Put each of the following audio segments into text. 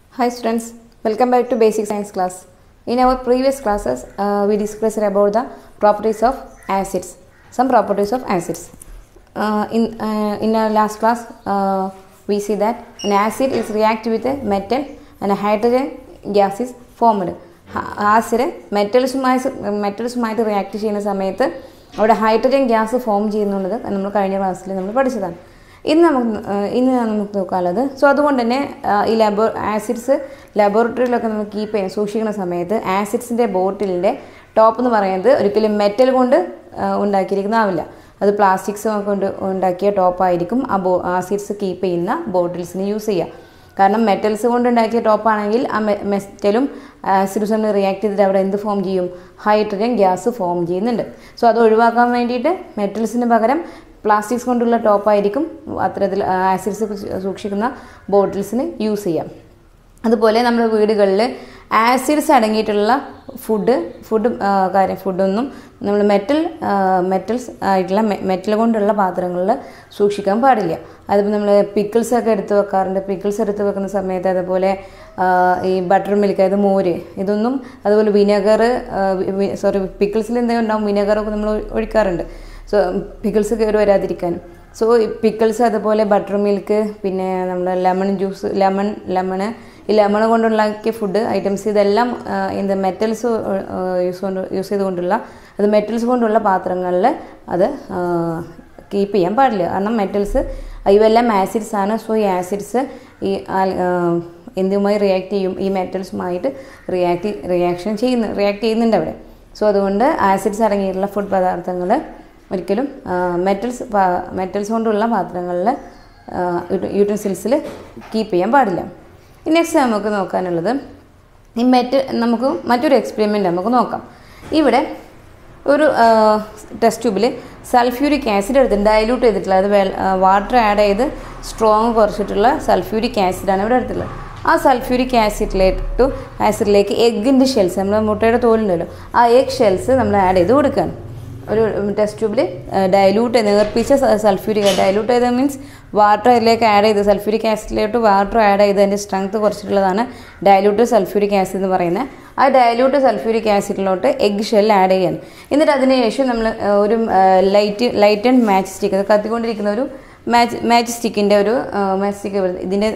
Hi students, welcome back to basic science class. In our previous classes, uh, we discussed about the properties of acids, some properties of acids. Uh, in, uh, in our last class, uh, we see that an acid is react with a metal and a hydrogen gas is formed. Acid മെറ്റൽസുമായി മെറ്റൽസുമായിട്ട് react ചെയ്യുന്ന സമയത്ത് അവിടെ hydrogen gas form ചെയ്യുന്നുള്ളത് നമ്മൾ കഴിഞ്ഞ ക്ലാസ്സിൽ നമ്മൾ പഠിച്ചതാണ് ഇന്ന് നമുക്ക് ഏഹ് ഇന്ന് നമുക്ക് നോക്കാനുള്ളത് സോ അതുകൊണ്ട് തന്നെ ആഹ് ഈ ലാബോ ആസിഡ്സ് ലബോറട്ടറിയിലൊക്കെ നമ്മൾ കീപ്പ് ചെയ്യുന്ന സൂക്ഷിക്കുന്ന സമയത്ത് ആസിഡ്സിൻ്റെ ബോട്ടിലിൻ്റെ ടോപ്പ് എന്ന് പറയുന്നത് ഒരിക്കലും മെറ്റൽ കൊണ്ട് ആഹ് ഉണ്ടാക്കിയിരിക്കുന്നതാവില്ല അത് പ്ലാസ്റ്റിക്സ് കൊണ്ട് ഉണ്ടാക്കിയ ടോപ്പായിരിക്കും ആ ബോ ആസിഡ്സ് കീപ്പ് ചെയ്യുന്ന ബോട്ടിൽസിന് യൂസ് ചെയ്യുക കാരണം മെറ്റൽസ് കൊണ്ട് ഉണ്ടാക്കിയ ടോപ്പാണെങ്കിൽ ആ മെറ്റലും ആസിഡ്സും റിയാക്ട് ചെയ്തിട്ട് അവിടെ എന്ത് ഫോം ചെയ്യും ഹൈഡ്രജൻ ഗ്യാസ് ഫോം ചെയ്യുന്നുണ്ട് സോ അത് ഒഴിവാക്കാൻ വേണ്ടിയിട്ട് മെറ്റൽസിന് പകരം പ്ലാസ്റ്റിക്സ് കൊണ്ടുള്ള ടോപ്പായിരിക്കും അത്തരത്തിൽ ആസിഡ്സ് സൂക്ഷിക്കുന്ന ബോട്ടിൽസിന് യൂസ് ചെയ്യാം അതുപോലെ നമ്മുടെ വീടുകളിൽ ആസിഡ്സ് അടങ്ങിയിട്ടുള്ള ഫുഡ് ഫുഡ് കാര്യം ഫുഡൊന്നും നമ്മൾ മെറ്റൽ മെറ്റൽസ് ആയിട്ടുള്ള മെറ്റൽ കൊണ്ടുള്ള പാത്രങ്ങളിൽ സൂക്ഷിക്കാൻ പാടില്ല അതിപ്പോൾ നമ്മൾ പിക്കിൾസ് ഒക്കെ എടുത്ത് വെക്കാറുണ്ട് പിക്കിൾസ് എടുത്ത് വെക്കുന്ന സമയത്ത് അതുപോലെ ഈ ബട്ടർ മിൽക്ക് അതായത് മോര് ഇതൊന്നും അതുപോലെ വിനെഗർ സോറി പിക്കിൾസിൽ എന്തെങ്കിലും ഉണ്ടാവും വിനെഗറൊക്കെ നമ്മൾ ഒഴിക്കാറുണ്ട് സോ പിക്കിൾസ് കയറി വരാതിരിക്കാനും സോ പിക്കിൾസ് അതുപോലെ ബട്ടർ മിൽക്ക് പിന്നെ നമ്മൾ ലെമൺ ജ്യൂസ് ലെമൺ ലെമണ് ഈ ലെമൺ കൊണ്ടുണ്ടാക്കിയ ഫുഡ് ഐറ്റംസ് ഇതെല്ലാം എന്ത് മെറ്റൽസ് യൂസ് കൊണ്ട് യൂസ് ചെയ്തുകൊണ്ടുള്ള അത് മെറ്റൽസ് കൊണ്ടുള്ള പാത്രങ്ങളിൽ അത് കീപ്പ് ചെയ്യാൻ പാടില്ല കാരണം മെറ്റൽസ് ഇവെല്ലാം ആസിഡ്സ് ആണ് സോ ഈ ആസിഡ്സ് ഈ എന്തുമായി റിയാക്ട് ചെയ്യും ഈ മെറ്റൽസുമായിട്ട് റിയാക്ട് റിയാക്ഷൻ ചെയ്യുന്ന റിയാക്ട് ചെയ്യുന്നുണ്ട് അവിടെ സോ അതുകൊണ്ട് ആസിഡ്സ് അടങ്ങിയിട്ടുള്ള ഫുഡ് പദാർത്ഥങ്ങൾ ഒരിക്കലും മെറ്റൽസ് മെറ്റൽസ് കൊണ്ടുള്ള പാത്രങ്ങളിൽ യൂട്ടൻസിൽസിൽ കീപ്പ് ചെയ്യാൻ പാടില്ല നെക്സ്റ്റ് നമുക്ക് നോക്കാനുള്ളത് ഈ മെറ്റ് നമുക്ക് മറ്റൊരു എക്സ്പെരിമെൻ്റ് നമുക്ക് നോക്കാം ഇവിടെ ഒരു ടെസ്റ്റ് ട്യൂബിൽ സൾഫ്യൂരിക് ആസിഡ് എടുത്തിട്ട് ഡൈല്യൂട്ട് ചെയ്തിട്ടുള്ള അത് വാട്ടർ ആഡ് ചെയ്ത് സ്ട്രോങ് കുറച്ചിട്ടുള്ള സൾഫ്യൂരിക് ആസിഡാണ് ഇവിടെ എടുത്തിട്ടുള്ളത് ആ സൾഫ്യൂരിക് ആസിഡിലേക്ക് ആസിഡിലേക്ക് എഗ്ഗിൻ്റെ ഷെൽസ് നമ്മൾ മുട്ടയുടെ തോലുണ്ടല്ലോ ആ എഗ് ഷെൽസ് നമ്മൾ ആഡ് ചെയ്ത് കൊടുക്കുകയാണ് ഒരു ടെസ്റ്റ് ട്യൂബിൽ ഡൈല്യൂട്ട് ചെയ്ത് നേർപ്പിച്ച സൾഫ്യൂരിക് ഡൈല്യൂട്ട് ചെയ്ത മീൻസ് വാട്ടർ അതിലേക്ക് ആഡ് ചെയ്ത് സൾഫ്യൂരിക് ആസിഡിലോട്ട് വാട്ടർ ആഡ് ചെയ്ത് അതിൻ്റെ സ്ട്രെങ്ത് കുറച്ചിട്ടുള്ളതാണ് ഡൈല്യൂട്ട് സൾഫ്യൂരിക് ആസിഡ് എന്ന് പറയുന്നത് ആ ഡൈല്യൂട്ട് സൾഫ്യൂരിക് ആസിഡിലോട്ട് എഗ് ഷെൽ ആഡ് ചെയ്യാൻ എന്നിട്ട് അതിന് ശേഷം നമ്മൾ ഒരു light light and match stick കത്തിക്കൊണ്ടിരിക്കുന്ന ഒരു മാച്ച് മാച്ച് സ്റ്റിക്കിൻ്റെ ഒരു മാച്ച് സ്റ്റിക്ക് ഇതിൻ്റെ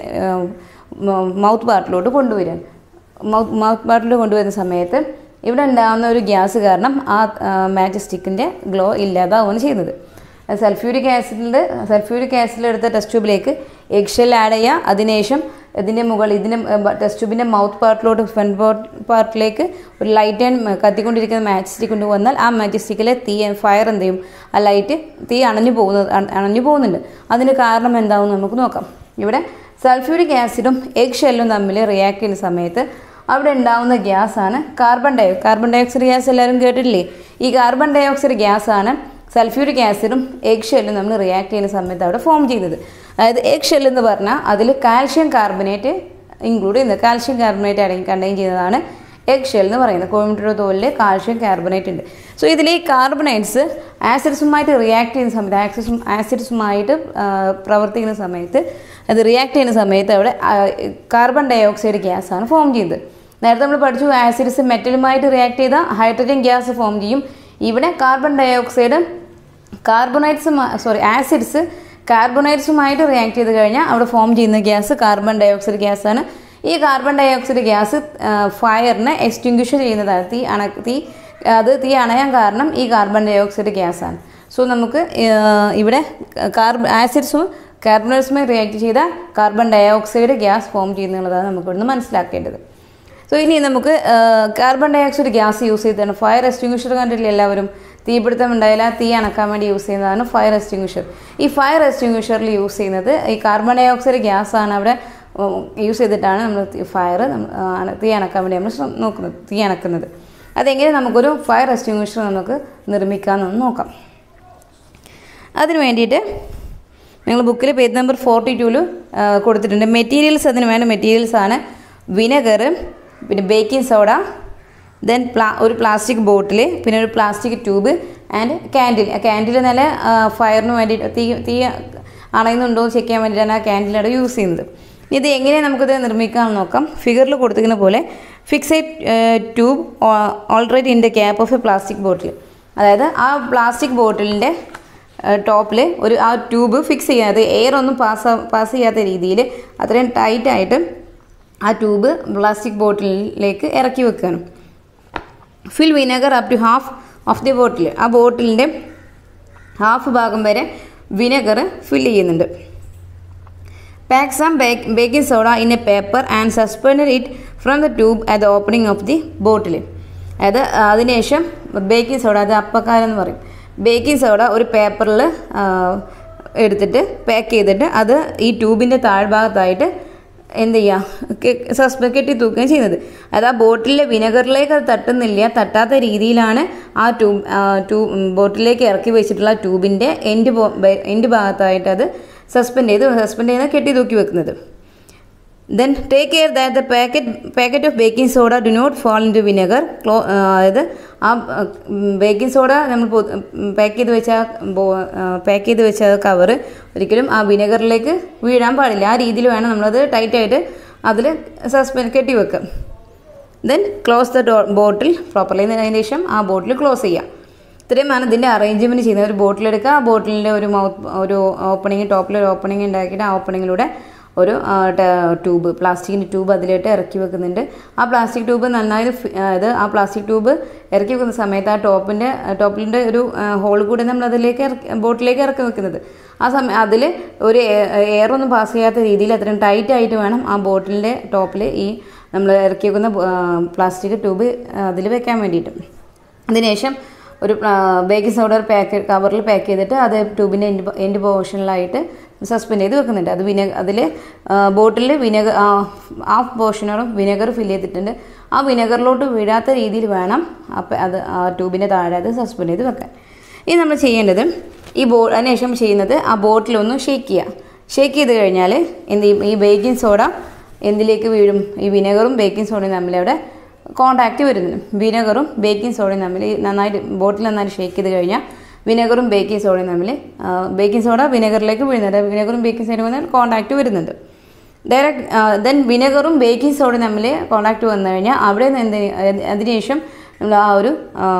മൗത്ത് പാർട്ടിലോട്ട് കൊണ്ടുവരാൻ മൗത്ത് മൗത്ത് പാർട്ടിൽ കൊണ്ടുവരുന്ന സമയത്ത് ഇവിടെ ഉണ്ടാകുന്ന ഒരു ഗ്യാസ് കാരണം ആ മാച്ച് സ്റ്റിക്കിൻ്റെ ഗ്ലോ ഇല്ലാതാവുകയാണ് ചെയ്യുന്നത് സൾഫ്യൂരിക് ആസിഡിൻ്റെ സൾഫ്യൂരിക് ആസിഡ് എടുത്ത ടെസ്റ്റ് ട്യൂബിലേക്ക് എഗ്ഷെൽ ആഡ് ചെയ്യുക അതിനുശേഷം ഇതിൻ്റെ മുകളിൽ ഇതിൻ്റെ ടെസ്റ്റ് ട്യൂബിൻ്റെ മൗത്ത് പാർട്ടിലോട്ട് ഫ്രണ്ട് പാർട്ടിലേക്ക് ഒരു ലൈറ്റ് ആൻഡ് കത്തിക്കൊണ്ടിരിക്കുന്ന മാച്ച് സ്റ്റിക്ക് കൊണ്ടുവന്നാൽ ആ മാച്ച് സ്റ്റിക്കിലെ തീ ഫയർ എന്ത് ചെയ്യും ആ ലൈറ്റ് തീ അണഞ്ഞു പോകുന്നത് അണഞ്ഞു പോകുന്നുണ്ട് അതിന് കാരണം എന്താവും നമുക്ക് നോക്കാം ഇവിടെ സൾഫ്യൂരിക് ആസിഡും എഗ് ഷെല്ലും തമ്മിൽ റിയാക്ട് ചെയ്യുന്ന സമയത്ത് അവിടെ ഉണ്ടാവുന്ന ഗ്യാസാണ് carbon di carbon dioxide gas എല്ലാവരും കേട്ടിട്ടില്ലേ ഈ കാർബൺ ഡയോക്സൈഡ് ഗ്യാസാണ് സൾഫ്യൂരിക് ആസിഡും എഗ് ഷെല്ലും നമ്മൾ റിയാക്ട് ചെയ്യുന്ന സമയത്ത് അവിടെ ഫോം ചെയ്യുന്നത് അതായത് എഗ് ഷെൽ എന്ന് പറഞ്ഞാൽ അതിൽ കാൽഷ്യം കാർബണേറ്റ് ഇൻക്ലൂഡ് ചെയ്യുന്നത് കാൽഷ്യം കാർബണേറ്റ് അടങ്ങി കണ്ടെയ്ൻ ചെയ്യുന്നതാണ് എഗ് ഷെൽ എന്ന് പറയുന്നത് കോഴിമുട്ടയുടെ തോലിൽ കാൽഷ്യം കാർബണേറ്റ് ഉണ്ട് സോ ഇതിൽ ഈ കാർബണേറ്റ്സ് ആസിഡ്സുമായിട്ട് റിയാക്ട് ചെയ്യുന്ന സമയത്ത് ആക്സിസും ആസിഡ്സുമായിട്ട് പ്രവർത്തിക്കുന്ന സമയത്ത് അത് റിയാക്ട് ചെയ്യുന്ന സമയത്ത് അവിടെ കാർബൺ ഡൈ ഓക്സൈഡ് ഗ്യാസാണ് ഫോം ചെയ്യുന്നത് നേരത്തെ നമ്മൾ പഠിച്ചു ആസിഡ്സ് മെറ്റലുമായിട്ട് റിയാക്ട് ചെയ്താൽ ഹൈഡ്രജൻ ഗ്യാസ് ഫോം ചെയ്യും ഇവിടെ carbon dye dioxide carbonates sorry acids കാർബണൈറ്റ്സുമായിട്ട് റിയാക്ട് ചെയ്ത് കഴിഞ്ഞാൽ അവിടെ ഫോം ചെയ്യുന്ന ഗ്യാസ് കാർബൺ ഡൈ ഓക്സൈഡ് ഗ്യാസാണ് ഈ കാർബൺ ഡൈ ഓക്സൈഡ് ഗ്യാസ് ഫയറിനെ എക്സ്റ്റിങ്ക്വിഷ് ചെയ്യുന്നതാണ് തീ അണ തീ അത് തീ അണയാൻ കാരണം ഈ കാർബൺ ഡൈ ഓക്സൈഡ് ഗ്യാസാണ് സോ നമുക്ക് ഇവിടെ കാർബൺ ആസിഡ്സും കാർബണൈറ്റ്സുമായി റിയാക്ട് ചെയ്ത carbon dye dioxide gas form ചെയ്യുന്നുള്ളതാണ് നമുക്ക് ഇവിടുന്ന് മനസ്സിലാക്കേണ്ടത് സോ ഇനി നമുക്ക് carbon dye dioxide gas use ചെയ്താണ് ഫയർ എക്സ്റ്റിങ്വിഷർ കണ്ടിട്ടില്ല എല്ലാവരും തീപിടുത്തം ഉണ്ടായാൽ തീ അണക്കാൻ വേണ്ടി യൂസ് ചെയ്യുന്നതാണ് ഫയർ എക്സ്റ്റിങ്വിഷർ ഈ ഫയർ എക്സ്റ്റിങ്വിഷറിൽ യൂസ് ചെയ്യുന്നത് ഈ കാർബൺ ഡൈ ഓക്സൈഡ് ഗ്യാസ് ആണ് അവിടെ യൂസ് ചെയ്തിട്ടാണ് നമ്മൾ ഫയർ തീ അണക്കാൻ വേണ്ടി നമ്മൾ നോക്കുന്നത് തീ അണക്കുന്നത് അതെങ്ങനെ നമുക്കൊരു ഫയർ എക്സ്റ്റിങ്വിഷർ നമുക്ക് നിർമ്മിക്കാമെന്നൊന്ന് നോക്കാം അതിന് വേണ്ടിയിട്ട് നിങ്ങൾ ബുക്കിൽ പേജ് നമ്പർ ഫോർട്ടി ടൂവിൽ കൊടുത്തിട്ടുണ്ട് മെറ്റീരിയൽസ് അതിന് വേണ്ട മെറ്റീരിയൽസ് ആണ് വിനെഗർ പിന്നെ ബേക്കിംഗ് സോഡ ദെൻ പ്ലാ ഒരു പ്ലാസ്റ്റിക് ബോട്ടിൽ പിന്നെ ഒരു പ്ലാസ്റ്റിക് ട്യൂബ് ആൻഡ് ക്യാൻഡിൽ ആ ക്യാൻഡിൽ നല്ല ഫയറിന് വേണ്ടിയിട്ട് തീ തീ അണയുന്നുണ്ടോ എന്ന് ചെക്ക് ചെയ്യാൻ വേണ്ടിയിട്ടാണ് ആ ക്യാൻഡിൽ അവിടെ യൂസ് ചെയ്യുന്നത് ഇത് എങ്ങനെ നമുക്കിത് നിർമ്മിക്കാമെന്ന് നോക്കാം ഫിഗറിൽ കൊടുത്തിരിക്കുന്ന പോലെ fix a tube already in the cap of a plastic bottle അതായത് ആ പ്ലാസ്റ്റിക് ബോട്ടിലിൻ്റെ ടോപ്പിൽ ഒരു ആ ട്യൂബ് ഫിക്സ് ചെയ്യാതെ എയർ ഒന്നും പാസ് പാസ് ചെയ്യാത്ത രീതിയിൽ അത്രയും ടൈറ്റായിട്ട് ആ ട്യൂബ് പ്ലാസ്റ്റിക് ബോട്ടിലിലേക്ക് ഇറക്കി വെക്കുകയാണ് fill vinegar up to half of the bottle ആ ബോട്ടിലിൻ്റെ ഹാഫ് ഭാഗം വരെ വിനെഗർ ഫിൽ ചെയ്യുന്നുണ്ട് pack some baking soda in a paper and suspend it from the tube at the opening of the bottle അതായത് അതിനുശേഷം ബേക്കിംഗ് സോഡ അത് അപ്പക്കാരം എന്ന് പറയും ബേക്കിംഗ് സോഡ ഒരു പേപ്പറിൽ എടുത്തിട്ട് പാക്ക് ചെയ്തിട്ട് അത് ഈ ട്യൂബിൻ്റെ താഴ്ഭാഗത്തായിട്ട് എന്ത് ചെയ്യുക സസ്പെ കെട്ടി തൂക്കുകയും ചെയ്യുന്നത് അത് ആ ബോട്ടിലെ വിനെഗറിലേക്ക് അത് തട്ടുന്നില്ല തട്ടാത്ത രീതിയിലാണ് ആ ട്യൂബ് ട്യൂബ് ബോട്ടിലേക്ക് ഇറക്കി വെച്ചിട്ടുള്ള ട്യൂബിൻ്റെ എൻഡ് എൻഡ് ഭാഗത്തായിട്ട് അത് സസ്പെൻഡ് ചെയ്ത് സസ്പെൻഡ് ചെയ്ത് കെട്ടി തൂക്കി വെക്കുന്നത് then take care that the packet packet of baking soda do not fall into vinegar ക്ലോ അതായത് ആ ബേക്കിംഗ് സോഡ നമ്മൾ പാക്ക് ചെയ്ത് വെച്ച പാക്ക് ചെയ്ത് വെച്ച കവർ ഒരിക്കലും ആ വിനെഗറിലേക്ക് വീഴാൻ പാടില്ല ആ രീതിയിൽ വേണം നമ്മളത് ടൈറ്റായിട്ട് അതിൽ സസ്പെൻഡ് കെട്ടി വെക്കുക ദെൻ ക്ലോസ് ദ ഡോ ബോട്ടിൽ പ്രോപ്പർലി അതിന് ശേഷം ആ ബോട്ടിൽ ക്ലോസ് ചെയ്യുക ഇത്രയുമാണ് ഇതിൻ്റെ അറേഞ്ച്മെൻറ്റ് ചെയ്യുന്നത് ഒരു ബോട്ടിൽ എടുക്കുക ആ ബോട്ടിലിൻ്റെ ഒരു മൗത്ത് ഒരു ഓപ്പണിങ് ടോപ്പിൽ ഒരു ഓപ്പണിങ് ഉണ്ടാക്കിയിട്ട് ആ ഓപ്പണിങ്ങിലൂടെ ഒരു ട്യൂബ് പ്ലാസ്റ്റിക്കിൻ്റെ ട്യൂബ് അതിലോട്ട് ഇറക്കി വെക്കുന്നുണ്ട് ആ പ്ലാസ്റ്റിക് ട്യൂബ് നന്നായി അതായത് ആ പ്ലാസ്റ്റിക് ട്യൂബ് ഇറക്കി വെക്കുന്ന സമയത്ത് ആ ടോപ്പിൻ്റെ ടോപ്പിൻ്റെ ഒരു ഹോൾ കൂടി നമ്മൾ അതിലേക്ക് ഇറക്കി ബോട്ടിലേക്ക് ഇറക്കി വെക്കുന്നത് ആ സമയം അതിൽ ഒരു എയർ ഒന്നും പാസ് ചെയ്യാത്ത രീതിയിൽ അത്രയും ടൈറ്റ് ആയിട്ട് വേണം ആ ബോട്ടിലിൻ്റെ ടോപ്പിൽ ഈ നമ്മൾ ഇറക്കി വെക്കുന്ന പ്ലാസ്റ്റിക് ട്യൂബ് അതിൽ വെക്കാൻ വേണ്ടിയിട്ട് അതിനുശേഷം ഒരു ബേക്കിംഗ് സോഡ പാക്ക് കവറിൽ പാക്ക് ചെയ്തിട്ട് അത് ട്യൂബിൻ്റെ എൻഡ് എൻഡ് പോർഷനിലായിട്ട് സസ്പെൻഡ് ചെയ്ത് വെക്കുന്നുണ്ട് അത് വിനെ അതിൽ ബോട്ടിൽ വിനെഗർ ഹാഫ് പോർഷനോളം വിനെഗർ ഫില്ല് ചെയ്തിട്ടുണ്ട് ആ വിനെഗറിലോട്ട് വീഴാത്ത രീതിയിൽ വേണം അപ്പം അത് ആ ട്യൂബിൻ്റെ താഴെ അത് സസ്പെൻഡ് ചെയ്ത് വെക്കാൻ ഇനി നമ്മൾ ചെയ്യേണ്ടത് ഈ ബോ അതിനുശേഷം ചെയ്യുന്നത് ആ ബോട്ടിലൊന്ന് ഷേക്ക് ചെയ്യുക ഷേക്ക് ചെയ്ത് കഴിഞ്ഞാൽ എന്ത് ചെയ്യും ഈ ബേക്കിംഗ് സോഡ എന്തിലേക്ക് വീഴും ഈ വിനെഗറും ബേക്കിംഗ് സോഡയും തമ്മിലവിടെ കോണ്ടാക്റ്റ് വരുന്നു വിനെഗറും ബേക്കിംഗ് സോഡയും തമ്മിൽ നന്നായിട്ട് ബോട്ടിൽ നന്നായിട്ട് ഷേക്ക് ചെയ്ത് കഴിഞ്ഞാൽ വിനെഗറും ബേക്കിംഗ് സോഡയും തമ്മിൽ ബേക്കിംഗ് സോഡ വിനെഗറിലേക്ക് വീഴുന്നുണ്ട് വിനെഗറും ബേക്കിംഗ് സോഡയും തമ്മിൽ കോണ്ടാക്റ്റ് വരുന്നുണ്ട് ഡയറക്റ്റ് ദെൻ വിനെഗറും ബേക്കിംഗ് സോഡയും തമ്മിൽ കോണ്ടാക്റ്റ് വന്നു കഴിഞ്ഞാൽ അവിടെ നിന്ന് എന്ത് അതിനുശേഷം നമ്മൾ ആ ഒരു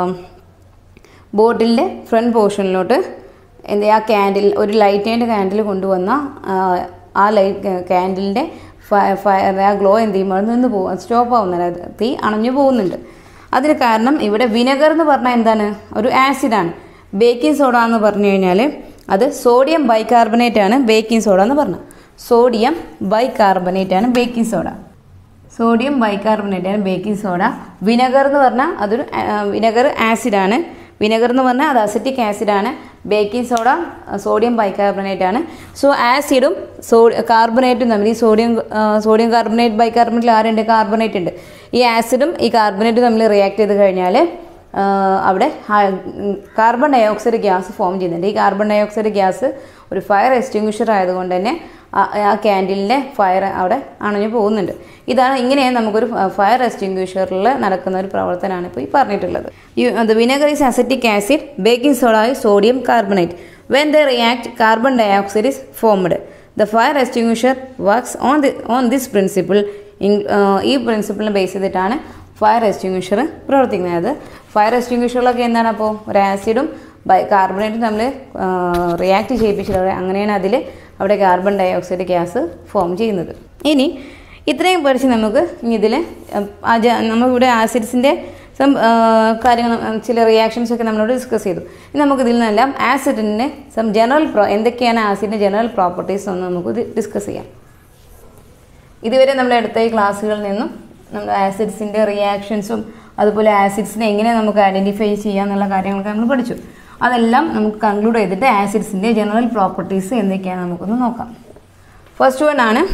ബോട്ടിലിൻ്റെ ഫ്രണ്ട് പോർഷനിലോട്ട് എന്ത് ആ ക്യാൻഡിൽ ഒരു ലൈറ്റേൻ്റെ ക്യാൻഡിൽ കൊണ്ടുവന്ന ആ ലൈറ്റ് ക്യാൻഡിലിൻ്റെ ഫയർ ആ ഗ്ലോ എന്ത് ചെയ്യുമ്പോൾ അത് നിന്ന് പോകും സ്റ്റോപ്പ് ആവുന്നില്ല തീ അണഞ്ഞു പോകുന്നുണ്ട് അതിന് കാരണം ഇവിടെ വിനെഗർ എന്ന് പറഞ്ഞാൽ എന്താണ് ഒരു ആസിഡാണ് ബേക്കിംഗ് സോഡ എന്ന് പറഞ്ഞു കഴിഞ്ഞാൽ അത് സോഡിയം ബൈകാർബണേറ്റ് ആണ് ബേക്കിംഗ് സോഡ എന്ന് പറഞ്ഞത് സോഡിയം ബൈകാർബണേറ്റ് ആണ് ബേക്കിംഗ് സോഡ സോഡിയം ബൈകാർബണേറ്റ് ആണ് ബേക്കിംഗ് സോഡ വിനെഗർ എന്ന് പറഞ്ഞാൽ അതൊരു വിനെഗർ ആസിഡാണ് വിനെഗർ എന്ന് പറഞ്ഞാൽ അത് അസിറ്റിക് ആസിഡാണ് ബേക്കിംഗ് സോഡ സോഡിയം ബൈകാർബണേറ്റ് ആണ് സോ ആസിഡും സോ കാർബണേറ്റും തമ്മിൽ ഈ സോഡിയം സോഡിയം കാർബണേറ്റ് ബൈകാർബണേറ്റിൽ ആരുണ്ട് കാർബണേറ്റ് ഉണ്ട് ഈ ആസിഡും ഈ കാർബണേറ്റും തമ്മിൽ റിയാക്ട് ചെയ്ത് കഴിഞ്ഞാൽ അവിടെ കാർബൺ ഡയോക്സൈഡ് ഗ്യാസ് ഫോം ചെയ്യുന്നുണ്ട് ഈ കാർബൺ ഡയോക്സൈഡ് ഗ്യാസ് ഒരു ഫയർ എക്സ്റ്റിങ്വിഷർ ആയതുകൊണ്ട് തന്നെ ആ ക്യാൻഡിലിൻ്റെ ഫയർ അവിടെ അണഞ്ഞു പോകുന്നുണ്ട് ഇതാണ് ഇങ്ങനെയാണ് നമുക്കൊരു ഫയർ എക്സ്റ്റിങ്വിഷറിൽ നടക്കുന്ന ഒരു പ്രവർത്തനമാണ് ഇപ്പോൾ ഈ പറഞ്ഞിട്ടുള്ളത് the vinegar is acetic acid baking soda sodium carbonate when the react carbon dioxide is formed the fire extinguisher works on the on this principle ഈ പ്രിൻസിപ്പിളിനെ ബേസ് ചെയ്തിട്ടാണ് ഫയർ എക്സ്റ്റിങ്വിഷർ പ്രവർത്തിക്കുന്നത് ഫയർ എക്സ്റ്റിങ്വിഷറിലൊക്കെ എന്താണ് അപ്പോൾ ഒരു ആസിഡും ബൈ കാർബണേറ്റും തമ്മിൽ റിയാക്ട് ചെയ്യിപ്പിച്ചിട്ട് അങ്ങനെയാണ് അതിൽ അവിടെ carbon dye dioxide gas form ചെയ്യുന്നത് ഇനി ഇത്രയും പഠിച്ച് നമുക്ക് ഇതിൽ നമ്മളിവിടെ ആസിഡ്സിൻ്റെ സം കാര്യങ്ങൾ ചില റിയാക്ഷൻസ് ഒക്കെ നമ്മളോട് ഡിസ്കസ് ചെയ്തു ഇനി നമുക്ക് ഇതിൽ നിന്നെല്ലാം ആസിഡിൻ്റെ സം ജനറൽ പ്രോ എന്തൊക്കെയാണ് ആസിഡിൻ്റെ ജനറൽ പ്രോപ്പർട്ടീസ് എന്ന് നമുക്ക് ഡിസ്കസ് ചെയ്യാം ഇതുവരെ നമ്മൾ എടുത്ത ഈ ക്ലാസ്സുകളിൽ നിന്നും നമ്മൾ ആസിഡ്സിൻ്റെ റിയാക്ഷൻസും അതുപോലെ ആസിഡ്സിനെ എങ്ങനെ നമുക്ക് ഐഡൻറ്റിഫൈ ചെയ്യാം എന്നുള്ള കാര്യങ്ങളൊക്കെ നമ്മൾ പഠിച്ചു അതെല്ലാം നമുക്ക് കൺക്ലൂഡ് ചെയ്തിട്ട് ആസിഡ്സിൻ്റെ ജനറൽ പ്രോപ്പർട്ടീസ് എന്തൊക്കെയാണ് നമുക്കൊന്ന് നോക്കാം ഫസ്റ്റ് വൺ ആണ്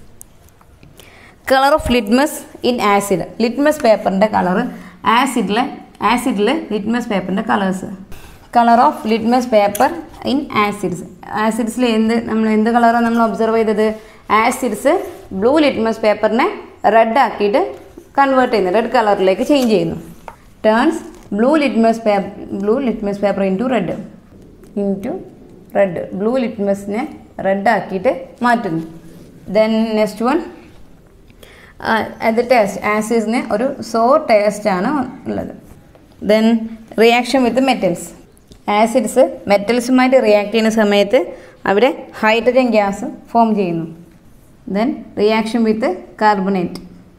colour of litmus in acid litmus പേപ്പറിൻ്റെ കളർ ആസിഡിൽ ആസിഡിൽ ലിറ്റ്മസ് പേപ്പറിൻ്റെ colours colour of litmus paper in acids ആസിഡ്സിൽ എന്ത് നമ്മൾ എന്ത് കളറാണ് നമ്മൾ ഒബ്സർവ് ചെയ്തത് ആസിഡ്സ് ബ്ലൂ ലിറ്റ്മസ് പേപ്പറിനെ റെഡ് ആക്കിയിട്ട് കൺവേർട്ട് ചെയ്യുന്നു റെഡ് കളറിലേക്ക് ചേഞ്ച് ചെയ്യുന്നു turns blue litmus paper blue litmus paper into red into red blue ലിറ്റ്മസിനെ റെഡ് ആക്കിയിട്ട് മാറ്റുന്നു ദെൻ നെക്സ്റ്റ് വൺ അത് ടേസ്റ്റ് ആസിഡ്സിന് ഒരു സോ ടേസ്റ്റ് ആണ് ഉള്ളത് then reaction with metals acids മെറ്റൽസുമായിട്ട് റിയാക്ട് ചെയ്യുന്ന സമയത്ത് അവിടെ ഹൈഡ്രജൻ ഗ്യാസ് ഫോം ചെയ്യുന്നു then reaction with carbonate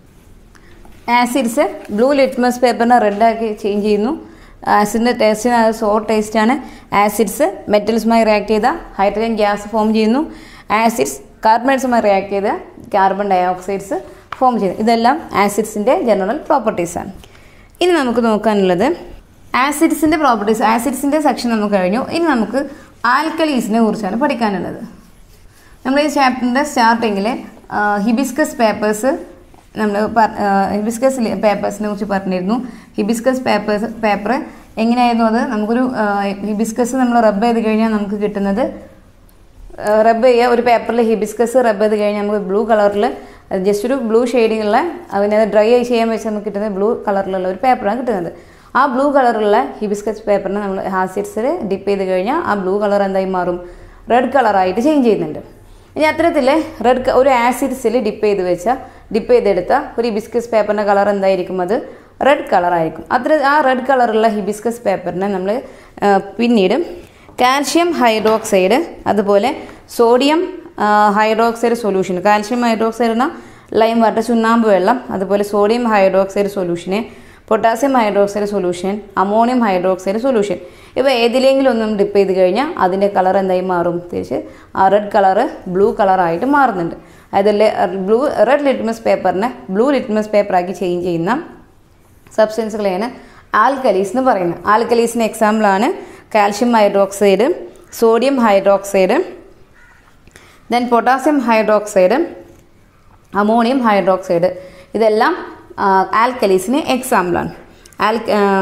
acids blue litmus പേപ്പറിനെ റെഡാക്കി ചേഞ്ച് ചെയ്യുന്നു ആസിഡിൻ്റെ ടേസ്റ്റിന് അത് സോ ടേസ്റ്റാണ് ആസിഡ്സ് മെറ്റൽസുമായി റിയാക്ട് ചെയ്ത ഹൈഡ്രജൻ ഗ്യാസ് ഫോം ചെയ്യുന്നു ആസിഡ്സ് കാർബണേറ്റ്സുമായി റിയാക്ട് ചെയ്ത കാർബൺ ഡൈ ഓക്സൈഡ്സ് ഫോം ചെയ്യുന്നു ഇതെല്ലാം ആസിഡ്സിൻ്റെ ജനറൽ പ്രോപ്പർട്ടീസാണ് ഇനി നമുക്ക് നോക്കാനുള്ളത് ആസിഡ്സിൻ്റെ പ്രോപ്പർട്ടീസ് ആസിഡ്സിൻ്റെ സെക്ഷൻ നമുക്ക് കഴിഞ്ഞു ഇനി നമുക്ക് ആൽക്കലീസിനെ കുറിച്ചാണ് പഠിക്കാനുള്ളത് നമ്മൾ ഈ ചാപ്റ്ററിൻ്റെ സ്റ്റാർട്ടിങ്ങിൽ ഹിബിസ്കസ് പേപ്പേഴ്സ് നമ്മൾ ഹിബിസ്കസ് പേപ്പേഴ്സിനെ കുറിച്ച് പറഞ്ഞിരുന്നു ഹിബിസ്കസ് പേപ്പേഴ്സ് പേപ്പർ എങ്ങനെയായിരുന്നു അത് നമുക്കൊരു ഹിബിസ്കസ് നമ്മൾ റബ്ബ് ചെയ്ത് കഴിഞ്ഞാൽ നമുക്ക് കിട്ടുന്നത് റബ്ബ് ചെയ്യുക ഒരു പേപ്പറിൽ ഹിബിസ്കസ് റബ്ബ് ചെയ്ത് കഴിഞ്ഞാൽ നമുക്ക് ബ്ലൂ കളറിൽ ജസ്റ്റ് ഒരു ബ്ലൂ ഷെയ്ഡിങ്ങുള്ള അതിനെ ഡ്രൈ ചെയ്യാൻ വെച്ച് നമുക്ക് കിട്ടുന്നത് ബ്ലൂ കളറിലുള്ള ഒരു പേപ്പറാണ് കിട്ടുന്നത് ആ ബ്ലൂ കളറുള്ള ഹിബിസ്കസ് പേപ്പറിനെ നമ്മൾ ഹാസിഡ്സിൽ ഡിപ്പ് ചെയ്ത് കഴിഞ്ഞാൽ ആ ബ്ലൂ കളർ എന്തായി മാറും റെഡ് കളറായിട്ട് ചേഞ്ച് ചെയ്യുന്നുണ്ട് ഇനി അത്തരത്തിൽ റെഡ് ഒരു ആസിഡ്സിൽ ഡിപ്പ് ചെയ്ത് വെച്ചാൽ ഡിപ്പ് ചെയ്തെടുത്ത ഒരു ഹിബിസ്കസ് പേപ്പറിൻ്റെ കളർ എന്തായിരിക്കും അത് റെഡ് കളറായിരിക്കും അത്ര ആ റെഡ് കളറുള്ള ഹിബിസ്കസ് പേപ്പറിനെ നമ്മൾ പിന്നീട് കാൽഷ്യം ഹൈഡ്രോക്സൈഡ് അതുപോലെ sodium hydroxide solution calcium hydroxide എന്ന ലൈം വാട്ടർ ചുണ്ണാമ്പ് വെള്ളം അതുപോലെ സോഡിയം ഹൈഡ്രോക്സൈഡ് സൊല്യൂഷന് potassium hydroxide solution ammonium hydroxide solution ഇവ ഏതിലെങ്കിലും ഒന്നും ഡിപ്പ് ചെയ്ത് കഴിഞ്ഞാൽ അതിൻ്റെ കളർ എന്തായി മാറും തിരിച്ച് ആ റെഡ് കളറ് ബ്ലൂ കളറായിട്ട് മാറുന്നുണ്ട് അതിൽ ബ്ലൂ റെഡ് ലിറ്റ്മസ് പേപ്പറിനെ ബ്ലൂ ലിറ്റ്മസ് പേപ്പറാക്കി ചേഞ്ച് ചെയ്യുന്ന സബ്സ്റ്റൻസുകളെയാണ് ആൽക്കലീസ് എന്ന് പറയുന്നത് ആൽക്കലീസിന് എക്സാമ്പിളാണ് calcium hydroxide sodium hydroxide then potassium hydroxide ammonium hydroxide ഇതെല്ലാം ആൽക്കലീസിന് എക്സാമ്പിളാണ് ആൽ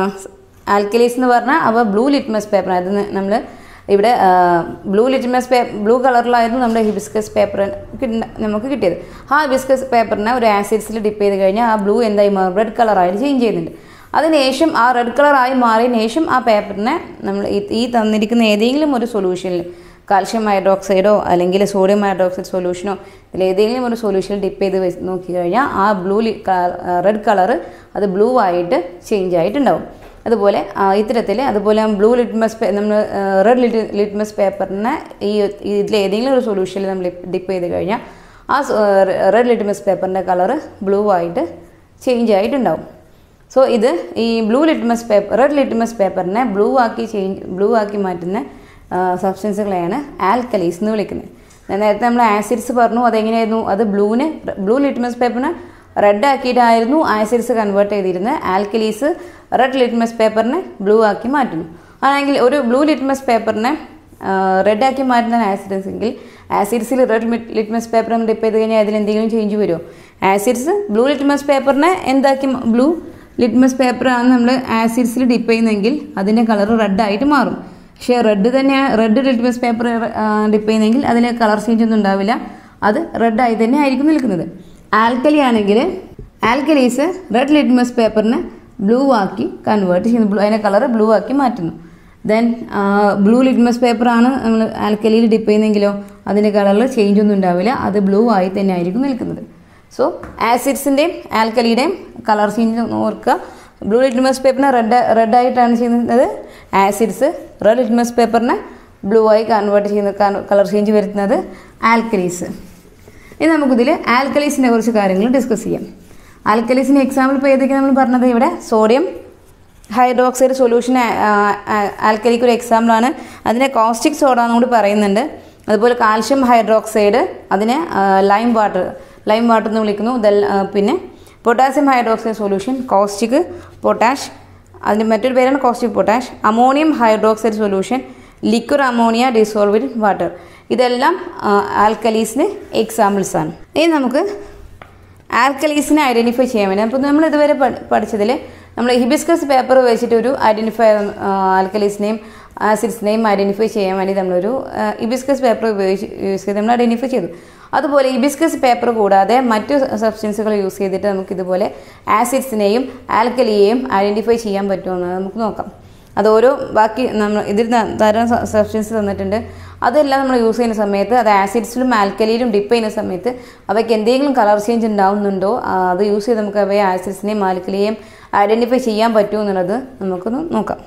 ആൽക്കലീസ് എന്ന് പറഞ്ഞാൽ അവ ബ്ലൂ ലിറ്റ്മസ് പേപ്പർ അത് നമ്മൾ ഇവിടെ ബ്ലൂ ലിറ്റ്മസ് പേ ബ്ലൂ കളറിലായിരുന്നു നമ്മുടെ ഹിബിസ്കസ് പേപ്പർ നമുക്ക് കിട്ടിയത് ആ ഹിബിസ്കസ് പേപ്പറിനെ ഒരു ആസിഡ്സിൽ ഡിപ്പ് ചെയ്ത് കഴിഞ്ഞാൽ ആ ബ്ലൂ എന്തായി മാറും റെഡ് കളറായിട്ട് ചേഞ്ച് ചെയ്യുന്നുണ്ട് അതിനുശേഷം ആ റെഡ് കളറായി മാറിയതിന് ശേഷം ആ പേപ്പറിനെ നമ്മൾ ഈ തന്നിരിക്കുന്ന ഏതെങ്കിലും ഒരു സൊല്യൂഷനിൽ കാൽഷ്യം ഹൈഡ്രോക്സൈഡോ അല്ലെങ്കിൽ സോഡിയം ഹൈഡ്രോക്സൈഡ് സൊല്യൂഷനോ ഇതിൽ ഏതെങ്കിലും ഒരു സൊല്യൂഷനിൽ ഡിപ്പ് ചെയ്ത് വെച്ച് നോക്കി കഴിഞ്ഞാൽ ആ ബ്ലൂ റെഡ് കളറ് അത് ബ്ലൂ ആയിട്ട് ചേഞ്ച് ആയിട്ടുണ്ടാവും അതുപോലെ ഇത്തരത്തിൽ അതുപോലെ ബ്ലൂ ലിറ്റ്മസ് നമ്മൾ റെഡ് ലിറ്റ് ലിറ്റ്മസ് പേപ്പറിനെ ഈ ഇതിൽ ഏതെങ്കിലും ഒരു സൊല്യൂഷനിൽ നമ്മൾ ഡിപ്പ് ചെയ്ത് കഴിഞ്ഞാൽ ആ റെഡ് ലിറ്റ്മസ് പേപ്പറിൻ്റെ കളറ് ബ്ലൂ ആയിട്ട് ചേഞ്ച് ആയിട്ടുണ്ടാവും സോ ഇത് ഈ blue litmus paper red litmus പേപ്പറിനെ ബ്ലൂ ആക്കി ചേഞ്ച് ബ്ലൂ ആക്കി മാറ്റുന്ന സബ്സ്റ്റൻസുകളെയാണ് ആൽക്കലീസ് എന്ന് വിളിക്കുന്നത് നേരത്തെ നമ്മൾ ആസിഡ്സ് പറഞ്ഞു അതെങ്ങനെയായിരുന്നു അത് ബ്ലൂവിന് ബ്ലൂ ലിറ്റ്മസ് പേപ്പറിനെ റെഡ് ആക്കിയിട്ടായിരുന്നു ആസിഡ്സ് കൺവേർട്ട് ചെയ്തിരുന്നത് ആൽക്കലീസ് റെഡ് ലിറ്റ്മസ് പേപ്പറിനെ ബ്ലൂ ആക്കി മാറ്റുന്നു ആണെങ്കിൽ ഒരു ബ്ലൂ ലിറ്റ്മസ് പേപ്പറിനെ റെഡ് ആക്കി മാറ്റുന്ന ആസിഡ്സ് എങ്കിൽ ആസിഡ്സിൽ റെഡ് ലിറ്റ്മസ് പേപ്പർ ഡിപ്പ് ചെയ്ത് കഴിഞ്ഞാൽ അതിൽ എന്തെങ്കിലും ചേഞ്ച് വരുമോ ആസിഡ്സ് ബ്ലൂ ലിറ്റ്മസ് പേപ്പറിനെ എന്താക്കി ബ്ലൂ ലിറ്റ്മസ് പേപ്പറാണ് നമ്മൾ ആസിഡ്സിൽ ഡിപ്പ് ചെയ്യുന്നതെങ്കിൽ അതിൻ്റെ കളർ റെഡ് ആയിട്ട് മാറും പക്ഷേ റെഡ് തന്നെ റെഡ് ലിറ്റ്മസ് പേപ്പർ ഡിപ്പ് ചെയ്യുന്നെങ്കിൽ അതിൽ കളർ ചേഞ്ച് ഒന്നും ഉണ്ടാവില്ല അത് റെഡ് ആയി തന്നെ ആയിരിക്കും നിൽക്കുന്നത് ആൽക്കലി ആണെങ്കിൽ ആൽക്കലീസ് റെഡ് ലിറ്റ്മസ് പേപ്പറിനെ ബ്ലൂ ആക്കി കൺവേർട്ട് ചെയ്യുന്നു ബ്ലൂ അതിൻ്റെ കളർ ബ്ലൂ ആക്കി മാറ്റുന്നു ദെൻ ബ്ലൂ ലിറ്റ്മസ് പേപ്പറാണ് നമ്മൾ ആൽക്കലിയിൽ ഡിപ്പ് ചെയ്യുന്നെങ്കിലോ അതിൻ്റെ കളറിൽ ചേഞ്ച് ഒന്നും ഉണ്ടാവില്ല അത് ബ്ലൂ ആയി തന്നെ ആയിരിക്കും നിൽക്കുന്നത് സോ ആസിഡ്സിൻ്റെയും ആൽക്കലിയുടെയും കളർ ചേഞ്ച് ഓർക്കുക ബ്ലൂ ലിറ്റ്മസ് പേപ്പറിനെ റെഡ് റെഡ് ആയിട്ടാണ് ചെയ്യുന്നത് ആസിഡ്സ് റെഡ് ലിറ്റ്മസ് പേപ്പറിനെ ബ്ലൂ ആയി കൺവേർട്ട് ചെയ്യുന്ന കളർ ചേഞ്ച് വരുത്തുന്നത് ആൽക്കലീസ് ഇനി നമുക്കിതിൽ ആൽക്കലീസിനെ കുറിച്ച് കാര്യങ്ങൾ ഡിസ്കസ് ചെയ്യാം ആൽക്കലീസിന് എക്സാമ്പിൾ ഇപ്പോൾ ഏതൊക്കെ നമ്മൾ പറഞ്ഞത് ഇവിടെ സോഡിയം ഹൈഡ്രോക്സൈഡ് സൊല്യൂഷൻ ആൽക്കലിക്ക് ഒരു എക്സാമ്പിളാണ് അതിനെ കോസ്റ്റിക് സോഡ എന്നും കൂടി പറയുന്നുണ്ട് അതുപോലെ കാൽഷ്യം ഹൈഡ്രോക്സൈഡ് അതിനെ ലൈം വാട്ടർ ലൈം വാട്ടർ എന്ന് വിളിക്കുന്നു ഇതെല്ലാം പിന്നെ potassium hydroxide solution caustic potash അതിൻ്റെ മറ്റൊരു പേരാണ് caustic potash ammonium hydroxide solution liquid ammonia dissolve in water ഇതെല്ലാം ആൽക്കലീസിന് എക്സാമ്പിൾസ് ആണ് ഇനി നമുക്ക് ആൽക്കലീസിനെ ഐഡൻറ്റിഫൈ ചെയ്യാൻ വേണ്ടി അപ്പോൾ നമ്മൾ ഇതുവരെ പഠിച്ചതിൽ നമ്മൾ ഹിബിസ്കസ് പേപ്പർ വെച്ചിട്ട് ഒരു ഐഡൻറ്റിഫൈ ആൽക്കലീസിനെയും ആസിഡ്സിനെയും ഐഡൻറ്റിഫൈ ചെയ്യാൻ വേണ്ടി നമ്മളൊരു ഹിബിസ്കസ് പേപ്പർ ഉപയോഗിച്ച് യൂസ് ചെയ്ത് നമ്മൾ ഐഡൻറ്റിഫൈ ചെയ്തു അതുപോലെ ഹിബിസ്കസ് പേപ്പർ കൂടാതെ മറ്റു സബ്സ്റ്റൻസുകൾ യൂസ് ചെയ്തിട്ട് നമുക്ക് ഇതുപോലെ ആസിഡ്സിനെയും ആൽക്കലിയെയും ഐഡൻറ്റിഫൈ ചെയ്യാൻ പറ്റുമെന്ന് നമുക്ക് നോക്കാം അത് ഓരോ ബാക്കി നമ്മൾ ഇതിൽ ധാരാളം സബ്സ്റ്റൻസ് തന്നിട്ടുണ്ട് അതെല്ലാം നമ്മൾ യൂസ് ചെയ്യുന്ന സമയത്ത് അത് ആസിഡ്സിലും ആൽക്കലിയിലും ഡിപ്പ് ചെയ്യുന്ന സമയത്ത് അവയ്ക്ക് എന്തെങ്കിലും കളർ ചേഞ്ച് ഉണ്ടാവുന്നുണ്ടോ ആ, അത് യൂസ് ചെയ്ത് നമുക്ക് അവയെ ആസിഡ്സിനെയും ആൽക്കലിയെയും ഐഡൻറ്റിഫൈ ചെയ്യാൻ പറ്റുമോ എന്നുള്ളത് നമുക്കൊന്ന് നോക്കാം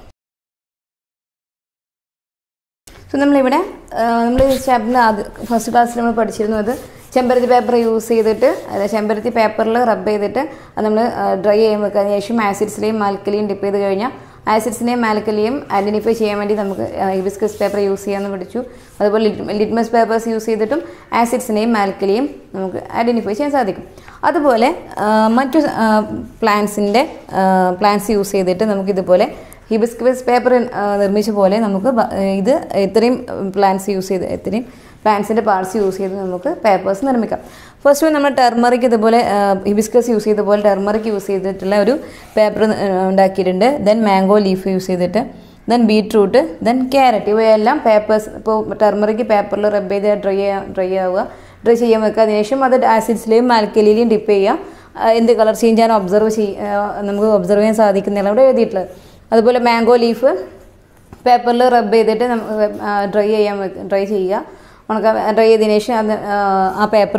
സോ നമ്മളിവിടെ നമ്മൾ ചാപ്റ്ററിൻ്റെ ആദ്യ ഫസ്റ്റ് ക്ലാസ്സിൽ നമ്മൾ പഠിച്ചിരുന്നത് ചെമ്പരത്തി പേപ്പർ യൂസ് ചെയ്തിട്ട് അതായത് ചെമ്പരത്തി പേപ്പറിൽ റബ്ബ് ചെയ്തിട്ട് അത് നമ്മൾ ഡ്രൈ ചെയ്യാൻ വെക്കുക ശേഷം ആസിഡ്സിലെയും ആൽക്കലിയും ഡിപ്പ് ചെയ്ത് കഴിഞ്ഞാൽ ആസിഡ്സിനെയും ആൽക്കലിയും ഐഡൻറ്റിഫൈ ചെയ്യാൻ വേണ്ടി നമുക്ക് ഹിബിസ്കസ് പേപ്പർ യൂസ് ചെയ്യാമെന്ന് പഠിച്ചു അതുപോലെ ലിറ്റ്മസ് പേപ്പേഴ്സ് യൂസ് ചെയ്തിട്ടും ആസിഡ്സിനെയും ആൽക്കലിയും നമുക്ക് ഐഡൻറ്റിഫൈ ചെയ്യാൻ സാധിക്കും അതുപോലെ ആ, മറ്റു പ്ലാന്റ്സിൻ്റെ പ്ലാന്റ്സ് യൂസ് ചെയ്തിട്ട് നമുക്കിതുപോലെ ഹിബിസ്കസ് പേപ്പർ നിർമ്മിച്ച പോലെ നമുക്ക് ബ- ഇത് ഇത്രയും പ്ലാന്റ്സ് യൂസ് ചെയ്ത് ഇത്രയും പ്ലാന്റ്സിൻ്റെ പാർട്സ് യൂസ് ചെയ്ത് നമുക്ക് പേപ്പേഴ്സ് നിർമ്മിക്കാം ഫസ്റ്റ് നമ്മൾ ടെർമറിക് ഇതുപോലെ ഹിബിസ്കസ് യൂസ് ചെയ്ത പോലെ ടെർമറിക് യൂസ് ചെയ്തിട്ടുള്ള ഒരു പേപ്പർ ഉണ്ടാക്കിയിട്ടുണ്ട് ദെൻ മാംഗോ ലീഫ് യൂസ് ചെയ്തിട്ട് ദെൻ ബീട്രൂട്ട് ദെൻ ക്യാരറ്റ് ഇവയെല്ലാം പേപ്പേഴ്സ് ഇപ്പോൾ ടെർമറിക് പേപ്പറിൽ റബ്ബ് ചെയ്ത് ഡ്രൈ ഡ്രൈ ആവുക ഡ്രൈ ചെയ്യാൻ വെക്കുക അതിനുശേഷം അത് ആസിഡ്സിലെയും ആൽക്കലിയിലെയും ഡിപ്പ് ചെയ്യുക ആ, എന്ത് കളർ ചേഞ്ച് ആണ് ഒബ്സർവ് ചെയ്യ നമുക്ക് ഒബ്സർവ് ചെയ്യാൻ സാധിക്കുന്നില്ല അവിടെ എഴുതിയിട്ടുള്ളത് അതുപോലെ മാംഗോ ലീഫ് പേപ്പറിൽ റബ്ബ് ചെയ്തിട്ട് നമുക്ക് ഡ്രൈ ചെയ്യാൻ ഡ്രൈ ചെയ്യുക ഉണക്ക ഡ്രൈ ചെയ്തതിന് ശേഷം അത് ആ, ആ പേപ്പർ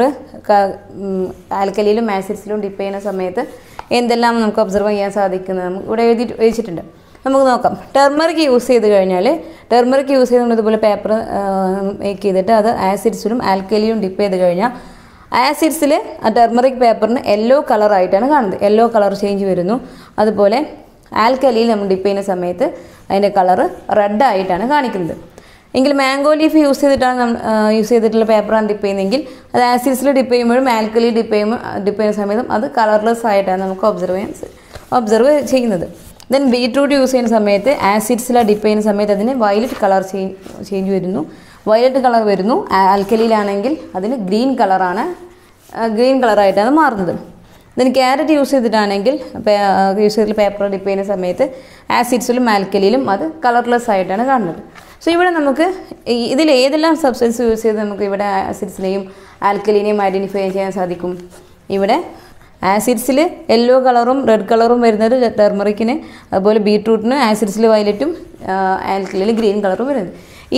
ആൽക്കലിയിലും ആസിഡ്സിലും ഡിപ്പ് ചെയ്യുന്ന സമയത്ത് എന്തെല്ലാം നമുക്ക് ഒബ്സർവ് ചെയ്യാൻ സാധിക്കുന്നത് നമുക്ക് ഇവിടെ എഴുതി വെച്ചിട്ടുണ്ട് നമുക്ക് നോക്കാം ടെർമറിക് യൂസ് ചെയ്ത് കഴിഞ്ഞാൽ ടെർമറിക് യൂസ് ചെയ്ത് നമ്മൾ ഇതുപോലെ പേപ്പർ മേക്ക് ചെയ്തിട്ട് അത് ആസിഡ്സിലും ആൽക്കലിയിലും ഡിപ്പ് ചെയ്ത് കഴിഞ്ഞാൽ ആസിഡ്സിൽ ആ ടെർമറിക് പേപ്പറിന് യെല്ലോ കളറായിട്ടാണ് കാണുന്നത് യെല്ലോ കളർ ചേഞ്ച് വരുന്നു അതുപോലെ ആൽക്കലിയിൽ നമ്മൾ ഡിപ്പ് ചെയ്യുന്ന സമയത്ത് അതിൻ്റെ കളറ് റെഡ് ആയിട്ടാണ് കാണിക്കുന്നത് എങ്കിൽ മാംഗോ ലീഫ് യൂസ് ചെയ്തിട്ടാണ് നമ്മൾ യൂസ് ചെയ്തിട്ടുള്ള പേപ്പറാണ് ഡിപ്പ് ചെയ്യുന്നതെങ്കിൽ അത് ആസിഡ്സിൽ ഡിപ്പ് ചെയ്യുമ്പോഴും ആൽക്കലി ഡിപ്പ് ചെയ്യുമ്പോൾ ഡിപ്പ് ചെയ്യുന്ന സമയത്തും അത് കളർലെസ് ആയിട്ടാണ് നമുക്ക് ഒബ്സർവ് ചെയ്യാൻ ഒബ്സർവ് ചെയ്യുന്നത് ദെൻ ബീട്രൂട്ട് യൂസ് ചെയ്യുന്ന സമയത്ത് ആസിഡ്സിലാണ് ഡിപ്പ് ചെയ്യുന്ന സമയത്ത് അതിന് വയലറ്റ് കളർ ചേഞ്ച് വരുന്നു വയലറ്റ് കളർ വരുന്നു ആൽക്കലിയിലാണെങ്കിൽ അതിന് ഗ്രീൻ കളറാണ് ഗ്രീൻ കളറായിട്ടാണ് മാറുന്നത് ദെൻ ക്യാരറ്റ് യൂസ് ചെയ്തിട്ടാണെങ്കിൽ യൂസ് ചെയ്തിട്ട് പേപ്പർ ഡിപ്പ് ചെയ്യുന്ന സമയത്ത് ആസിഡ്സിലും ആൽക്കലിയിലും അത് കളർലെസ് ആയിട്ടാണ് കാണുന്നത് സോ ഇവിടെ നമുക്ക് ഈ- ഇതിൽ ഏതെല്ലാം സബ്സ്റ്റൻസ് യൂസ് ചെയ്ത് നമുക്ക് ഇവിടെ ആസിഡ്സിനെയും ആൽക്കലിനെയും ഐഡൻറ്റിഫൈ ചെയ്യാൻ സാധിക്കും ഇവിടെ ആസിഡ്സിൽ യെല്ലോ കളറും റെഡ് കളറും വരുന്നത് ടെർമറിക്കിന് അതുപോലെ ബീട്രൂട്ടിന് ആസിഡ്സിൽ വയലറ്റും ആൽക്കലിയിൽ ഗ്രീൻ കളറും വരുന്നത് ഈ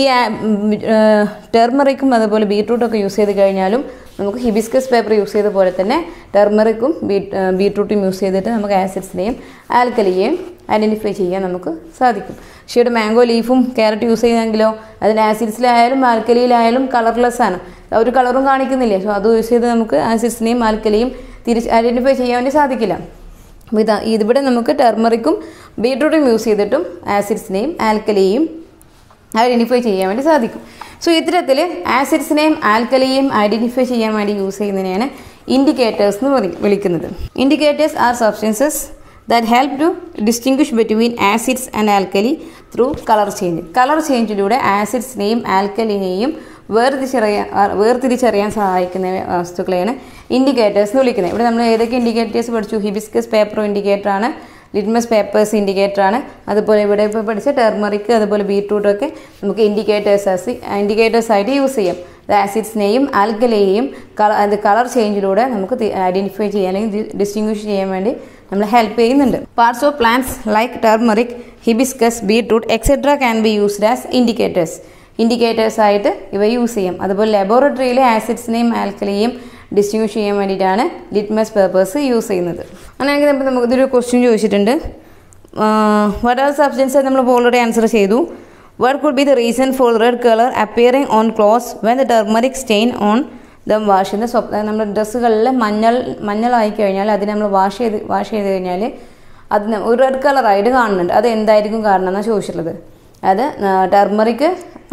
ടെർമറിക്കും അതുപോലെ ബീട്രൂട്ടും ഒക്കെ യൂസ് ചെയ്ത് കഴിഞ്ഞാലും നമുക്ക് ഹിബിസ്കസ് പേപ്പർ യൂസ് ചെയ്ത പോലെ തന്നെ ടെർമറിക്കും ബീട്രൂട്ടും യൂസ് ചെയ്തിട്ട് നമുക്ക് ആസിഡ്സിനെയും ആൽക്കലിയെയും ഐഡൻറ്റിഫൈ ചെയ്യാൻ നമുക്ക് സാധിക്കും പക്ഷേ ഇവിടെ മാംഗോ ലീഫും ക്യാരറ്റ് യൂസ് ചെയ്യുന്നെങ്കിലോ അതിന് ആസിഡ്സിലായാലും ആൽക്കലിയിലായാലും കളർലെസ് ആണ് ഒരു കളറും കാണിക്കുന്നില്ലേ സോ അത് യൂസ് ചെയ്ത് നമുക്ക് ആസിഡ്സിനെയും ആൽക്കലിയും തിരിച്ച് ഐഡൻറ്റിഫൈ ചെയ്യാൻ വേണ്ടി സാധിക്കില്ല അപ്പോൾ ഇതാ ഇതിവിടെ നമുക്ക് ടെർമറിക്കും ബീട്രൂട്ടും യൂസ് ചെയ്തിട്ടും ആസിഡ്സിനെയും ആൽക്കലിയെയും ഐഡൻറ്റിഫൈ ചെയ്യാൻ വേണ്ടി സാധിക്കും സോ ഇത്തരത്തിൽ ആസിഡ്സിനെയും ആൽക്കലിയെയും ഐഡൻറ്റിഫൈ ചെയ്യാൻ വേണ്ടി യൂസ് ചെയ്യുന്നതിനെയാണ് ഇൻഡിക്കേറ്റേഴ്സ് എന്ന് പറയും വിളിക്കുന്നത് indicators are substances that help to distinguish between acids and alkali through colour change colour ചേഞ്ചിലൂടെ ആസിഡ്സിനെയും ആൽക്കലിനെയും വേർതിരിച്ചറിയാൻ വേർതിരിച്ചറിയാൻ സഹായിക്കുന്ന വസ്തുക്കളെയാണ് ഇൻഡിക്കേറ്റേഴ്സ് എന്ന് വിളിക്കുന്നത് ഇവിടെ നമ്മൾ ഏതൊക്കെ ഇൻഡിക്കേറ്റേഴ്സ് പഠിച്ചു ഹിബിസ്കസ് പേപ്പർ ഇൻഡിക്കേറ്റർ ആണ് ലിറ്റ്മസ് പേപ്പേഴ്സ് ഇൻഡിക്കേറ്റർ ആണ് അതുപോലെ ഇവിടെ ഇപ്പോൾ പഠിച്ച ടെർമറിക് അതുപോലെ ബീട്രൂട്ടും ഒക്കെ നമുക്ക് ഇൻഡിക്കേറ്റേഴ്സ് ഇൻഡിക്കേറ്റേഴ്സ് ആയിട്ട് യൂസ് ചെയ്യാം അത് ആസിഡ്സിനെയും ആൽക്കലെയും അത് കളർ ചേഞ്ചിലൂടെ നമുക്ക് ഐഡൻറ്റിഫൈ ചെയ്യാൻ അല്ലെങ്കിൽ ഡിസ്റ്റിങ്വിഷ് ചെയ്യാൻ വേണ്ടി നമ്മൾ ഹെൽപ്പ് ചെയ്യുന്നുണ്ട് parts of plants like turmeric hibiscus beetroot etcetera can be used as indicators indicators ആയിട്ട് ഇവ യൂസ് ചെയ്യാം അതുപോലെ ലബോറട്ടറിയിൽ ആസിഡ്സിനെയും ആൽക്കലിയെയും ഡിസ്റ്റിങ്വിഷ് ചെയ്യാൻ വേണ്ടിയിട്ടാണ് ലിറ്റ്മസ് പേപ്പേഴ്സ് യൂസ് ചെയ്യുന്നത് അങ്ങനെയാണെങ്കിൽ നമുക്ക് നമുക്ക് ഇതൊരു ക്വസ്റ്റ്യൻ ചോദിച്ചിട്ടുണ്ട് വട്ട് ആർ സബ്സ്റ്റൻസ് നമ്മൾ ഓൾറെഡി ആൻസർ ചെയ്തു what could be the reason for red colour appearing on clothes when the turmeric stain on them wash ചെയ്യുന്ന സ്വപ്ന നമ്മുടെ ഡ്രസ്സുകളിൽ മഞ്ഞൾ മഞ്ഞളായി കഴിഞ്ഞാൽ അതിനെ നമ്മൾ വാഷ് ചെയ്ത് വാഷ് ചെയ്ത് കഴിഞ്ഞാൽ അത് ന- ഒരു റെഡ് കളറായിട്ട് കാണുന്നുണ്ട് അത് എന്തായിരിക്കും കാരണം എന്നാണ് ചോദിച്ചിട്ടുള്ളത് അത് ടെർമറിക്ക്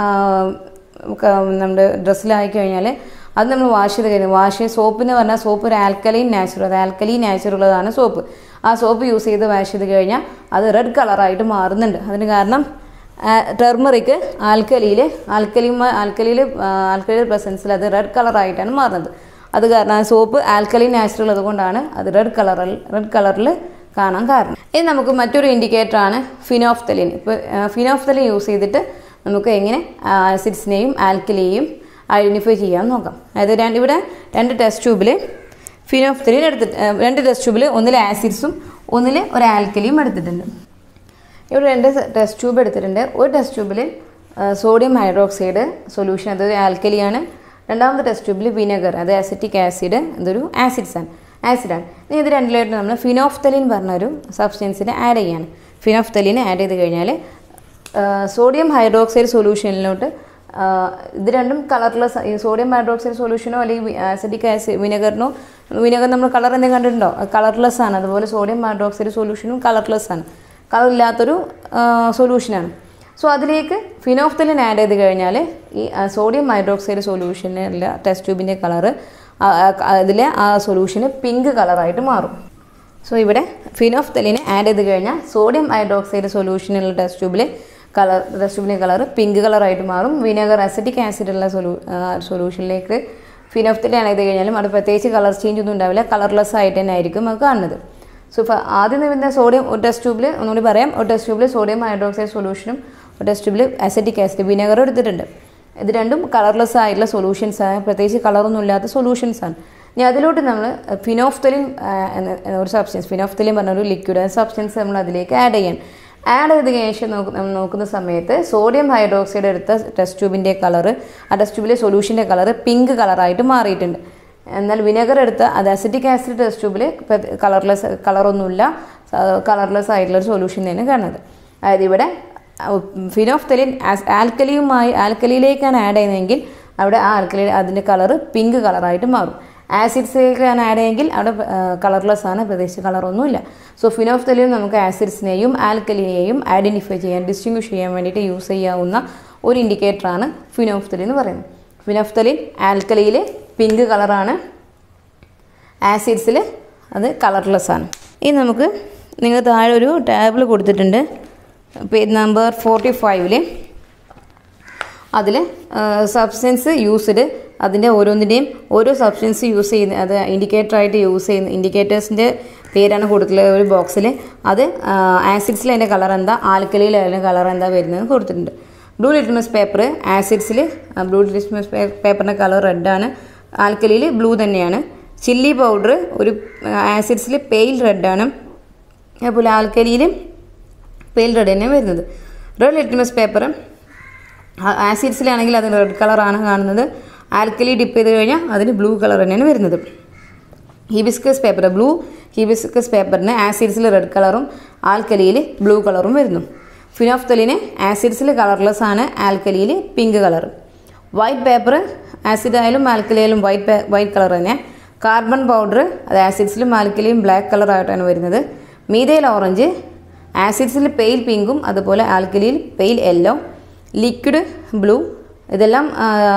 നമ്മുടെ ഡ്രസ്സിലായി കഴിഞ്ഞാൽ അത് നമ്മൾ വാഷ് ചെയ്ത് കഴിഞ്ഞാൽ വാഷ് സോപ്പ് എന്ന് പറഞ്ഞാൽ സോപ്പ് ഒരു ആൽക്കലൈൻ നാച്ചുറൽ അത് ആൽക്കലി നാച്ചുറൽ ഉള്ളതാണ് സോപ്പ് ആ സോപ്പ് യൂസ് ചെയ്ത് വാഷ് ചെയ്ത് കഴിഞ്ഞാൽ അത് റെഡ് കളറായിട്ട് മാറുന്നുണ്ട് അതിന് കാരണം ടെർമറിക്ക് ആൽക്കലിയിൽ ആൽക്കലിമ ആൽക്കലിയിൽ ആൽക്കലി പ്രസൻസിൽ അത് റെഡ് കളറായിട്ടാണ് മാറുന്നത് അത് കാരണം ആ സോപ്പ് ആൽക്കലി നാച്ചുറൽ അതുകൊണ്ടാണ് അത് റെഡ് കളറിൽ റെഡ് കളറിൽ കാണാൻ കാരണം ഇനി നമുക്ക് മറ്റൊരു ഇൻഡിക്കേറ്റർ ആണ് ഫിനോഫ്തലിൻ ഇപ്പോൾ ഫിനോഫ്തലിൻ യൂസ് ചെയ്തിട്ട് നമുക്ക് എങ്ങനെ ആസിഡ്സിനെയും ആൽക്കലിയെയും ഐഡൻറ്റിഫൈ ചെയ്യാൻ നോക്കാം അതായത് രണ്ട് ഇവിടെ രണ്ട് ടെസ്റ്റ് ട്യൂബിൽ ഫിനോഫ്തലിൻ എടുത്തിട്ട് ആ, രണ്ട് ടെസ്റ്റ് ട്യൂബിൽ ഒന്നിൽ ആസിഡ്സും ഒന്നിൽ ഒരു ആൽക്കലിയും എടുത്തിട്ടുണ്ട് ഇവിടെ രണ്ട് ടെസ്റ്റ് ട്യൂബ് എടുത്തിട്ടുണ്ട് ഒരു ടെസ്റ്റ് ട്യൂബിൽ സോഡിയം ഹൈഡ്രോക്സൈഡ് സൊല്യൂഷൻ അതൊരു ആൽക്കലിയാണ് രണ്ടാമത്തെ ടെസ്റ്റ് ട്യൂബിൽ വിനെഗർ അത് ആസിറ്റിക് ആസിഡ് അതൊരു ആസിഡ്സ് ആണ് ആസിഡാണ് ഇനി ഇത് രണ്ടിലായിട്ട് നമ്മൾ ഫിനോഫ്തലിൻ പറഞ്ഞൊരു സബ്സ്റ്റൻസിനെ ആഡ് ചെയ്യാണ് ഫിനോഫ്തലിൻ ആഡ് ചെയ്ത് കഴിഞ്ഞാൽ സോഡിയം ഹൈഡ്രോക്സൈഡ് സൊല്യൂഷനിലോട്ട് ഇത് രണ്ടും കളർലെസ് സോഡിയം ഹൈഡ്രോക്സൈഡ് സൊല്യൂഷനോ അല്ലെങ്കിൽ ആസിഡിക് ആസിഡ് വിനെഗറിനോ വിനെഗർ നമ്മൾ കളർ എന്തെങ്കിലും കണ്ടിട്ടുണ്ടോ കളർലെസ് ആണ് അതുപോലെ സോഡിയം ഹൈഡ്രോക്സൈഡ് സൊല്യൂഷനും കളർലെസ് ആണ് കളർ ഇല്ലാത്തൊരു സൊല്യൂഷനാണ് സോ അതിലേക്ക് ഫിനോഫ്തലിൻ ആഡ് ചെയ്ത് കഴിഞ്ഞാൽ ഈ സോഡിയം ഹൈഡ്രോക്സൈഡ് സൊല്യൂഷനിലെ ടെസ്റ്റ് ട്യൂബിൻ്റെ കളറ് അതിലെ ആ സൊല്യൂഷന് പിങ്ക് കളറായിട്ട് മാറും സോ ഇവിടെ ഫിനോഫ്തലിനെ ആഡ് ചെയ്ത് കഴിഞ്ഞാൽ സോഡിയം ഹൈഡ്രോക്സൈഡ് സൊല്യൂഷനുള്ള ടെസ്റ്റ് ട്യൂബിൽ കളർ ടെസ്റ്റ് ട്യൂബിലെ കളർ പിങ്ക് കളറായിട്ട് മാറും വിനെഗർ അസിറ്റിക് ആസിഡുള്ള സൊല്യൂ സൊല്യൂഷനിലേക്ക് ഫിനോഫ്തലിൻ ആഡ് ചെയ്ത് കഴിഞ്ഞാലും അവിടെ പ്രത്യേകിച്ച് കളർ ചേഞ്ച് ഒന്നും ഉണ്ടാവില്ല കളർലെസ് ആയിട്ട് തന്നെ ആയിരിക്കും അത് കാണുന്നത് സോ ആദ്യം വരുന്ന സോഡിയം ഒരു ടെസ്റ്റ് ട്യൂബിൽ ഒന്നുകൂടി പറയാം ഒരു ടെസ്റ്റ് ട്യൂബിൽ സോഡിയം ഹൈഡ്രോക്സൈഡ് സൊല്യൂഷനും ഒരു ടെസ്റ്റ് ട്യൂബിൽ അസിറ്റിക് ആസിഡ് വിനെഗർ എടുത്തിട്ടുണ്ട് ഇത് രണ്ടും കളർലെസ് ആയിട്ടുള്ള സൊല്യൂഷൻസ് ആണ് പ്രത്യേകിച്ച് കളറൊന്നും ഇല്ലാത്ത സൊല്യൂഷൻസ് ആണ് ഇനി അതിലോട്ട് നമ്മൾ ഫിനോഫ്തലിൻ എന്ന ഒരു സബ്സ്റ്റൻസ് ഫിനോഫ്തലിൻ പറഞ്ഞ ഒരു ലിക്വിഡ് സബ്സ്റ്റൻസ് നമ്മൾ അതിലേക്ക് ആഡ് ചെയ്യാൻ ആഡ് ചെയ്തതിന് ശേഷം നോക്ക് നമ്മൾ നോക്കുന്ന സമയത്ത് സോഡിയം ഹൈഡ്രോക്സൈഡ് എടുത്ത ടെസ്റ്റ് ട്യൂബിൻ്റെ കളറ് ആ ടെസ്റ്റ് ട്യൂബിലെ സൊല്യൂഷൻ്റെ കളറ് പിങ്ക് കളറായിട്ട് മാറിയിട്ടുണ്ട് എന്നാൽ വിനെഗർ എടുത്ത അത് അസിറ്റിക് ആസിഡ് ടെസ്റ്റ് ട്യൂബിൽ കളർലെസ് കളറൊന്നുമില്ല കളർലെസ് ആയിട്ടുള്ള ഒരു സൊല്യൂഷൻ തന്നെ കാണുന്നത് അതായത് ഇവിടെ ഫിനോഫ്തലിൻ ആൽക്കലിയുമായി ആൽക്കലിയിലേക്കാണ് ആഡ് ചെയ്യുന്നതെങ്കിൽ അവിടെ ആ ആൽക്കലി അതിൻ്റെ കളറ് പിങ്ക് കളറായിട്ട് മാറും ആസിഡ്സിലേക്കാണ് ആഡ് ചെയ്യുമെങ്കിൽ അവിടെ കളർലെസ് ആണ് പ്രത്യേകിച്ച് കളറൊന്നുമില്ല സോ ഫിനോഫ്തലിൻ നമുക്ക് ആസിഡ്സിനെയും ആൽക്കലിനെയും ഐഡൻറ്റിഫൈ ചെയ്യാൻ ഡിസ്റ്റിങ്വിഷ് ചെയ്യാൻ വേണ്ടിയിട്ട് യൂസ് ചെയ്യാവുന്ന ഒരു ഇൻഡിക്കേറ്ററാണ് ഫിനോഫ്തലിൻ എന്ന് പറയുന്നത് ഫിനോഫ്തലിൻ ആൽക്കലിയിൽ പിങ്ക് കളറാണ് ആസിഡ്സിൽ അത് കളർലെസ് ആണ് ഇനി നമുക്ക് നിങ്ങൾ താഴെ ഒരു ടാബിൾ കൊടുത്തിട്ടുണ്ട് പേജ് നമ്പർ ഫോർട്ടി ഫൈവിൽ അതിൽ സബ്സ്റ്റൻസ് യൂസ്ഡ് അതിൻ്റെ ഓരോന്നിൻ്റെയും ഓരോ സബ്സ്റ്റൻസ് യൂസ് ചെയ്യുന്ന അത് ഇൻഡിക്കേറ്ററായിട്ട് യൂസ് ചെയ്യുന്ന ഇൻഡിക്കേറ്റേഴ്സിൻ്റെ പേരാണ് കൊടുത്തിട്ടുള്ള ഒരു ബോക്സിൽ അത് ആസിഡ്സിൽ അതിൻ്റെ കളർ എന്താ ആൽക്കലിയിൽ അതിൻ്റെ കളർ എന്താ വരുന്നത് കൊടുത്തിട്ടുണ്ട് ബ്ലൂ ലിറ്റ്മസ് പേപ്പർ ആസിഡ്സിൽ ബ്ലൂ ലിറ്റ്മസ് പേപ്പറിൻ്റെ കളർ റെഡാണ് ആൽക്കലിയിൽ ബ്ലൂ തന്നെയാണ് ചില്ലി പൗഡർ ഒരു ആസിഡ്സിൽ പെയിൽ റെഡാണ് അതുപോലെ ആൽക്കലിയിൽ പെയിൽ റെഡ് തന്നെ വരുന്നത് റെഡ് ലിറ്റ്മസ് പേപ്പർ ആസിഡ്സിലാണെങ്കിൽ അത് റെഡ് കളറാണ് കാണുന്നത് ആൽക്കലി ഡിപ്പ് ചെയ്ത് കഴിഞ്ഞാൽ അതിന് ബ്ലൂ കളർ തന്നെയാണ് വരുന്നത് ഹിബിസ്കസ് പേപ്പർ ബ്ലൂ ഹിബിസ്കസ് പേപ്പറിന് ആസിഡ്സിൽ റെഡ് കളറും ആൽക്കലിയിൽ ബ്ലൂ കളറും വരുന്നു ഫിനോഫ്തലിന് ആസിഡ്സിൽ കളർലെസ് ആണ് ആൽക്കലിയിൽ pink colour white paper acid ആയാലും ആൽക്കലി ആയാലും വൈറ്റ് വൈറ്റ് കളർ തന്നെ കാർബൺ പൗഡർ അത് ആസിഡ്സിലും ആൽക്കലിയും ബ്ലാക്ക് കളറായിട്ടാണ് വരുന്നത് മീതയിൽ ഓറഞ്ച് ആസിഡ്സിൽ പെയിൽ പിങ്കും അതുപോലെ ആൽക്കലിയിൽ പെയിൽ യെല്ലോ ലിക്വിഡ് ബ്ലൂ ഇതെല്ലാം